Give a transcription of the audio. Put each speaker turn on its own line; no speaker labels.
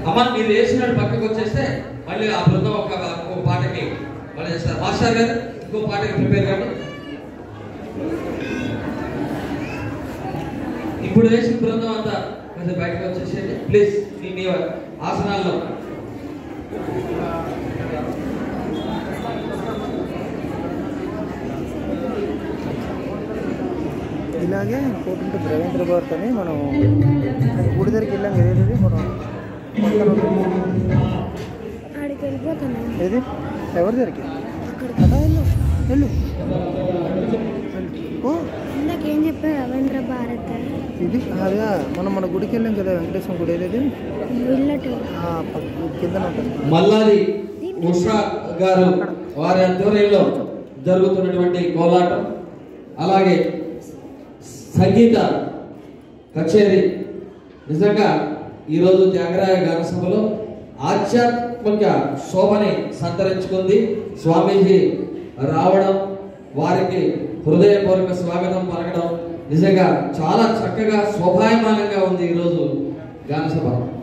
అమ్మ మీరు వేసినట్టు పక్కకు వచ్చేస్తే మళ్ళీ ఆ బృందం ఒక ఒక పాటకి మళ్ళీ చేస్తారు మాస్టర్ గారు ఇంకో పాటకి ప్రిపేర్ కానీ ఇప్పుడు వేసిన బృందం అంతా కొంచెం బయటకు వచ్చేసేయండి ప్లీజ్ మీ మీ ఆసనాల్లో
ఇలాగే ఇంకోటి రవీంద్ర భారత్ అని మనం గుడి దగ్గరికి వెళ్ళాం కదా ఏది మనం పక్కన ఉంది.
ఆడికి వెళ్ళిపోతాను
ఏది ఎవరి దగ్గరికి
అక్కడికి
అలా వెళ్ళు వెళ్ళు వెళ్ళు. ఓ
ఇందాక ఏం చెప్పారు రవీంద్ర భారత్
ఇది అదే మనం మన గుడికి వెళ్ళాం కదా వెంకటేశ్వర గుడి ఏది
విల్లట్
ఆ, పక్క- కిందన ఉంటుంది
మల్లాది ఉషా గారు వారి ఆధ్వర్యంలో జరుగుతున్నటువంటి కోలాటం అలాగే సంగీత కచేరీ నిజంగా ఈరోజు త్యాగరాయ గాన సభలో ఆధ్యాత్మిక శోభని సంతరించుకుంది స్వామీజీ రావడం వారికి హృదయపూర్వక స్వాగతం పలకడం నిజంగా చాలా చక్కగా శోభాయమానంగా ఉంది ఈరోజు గాన సభ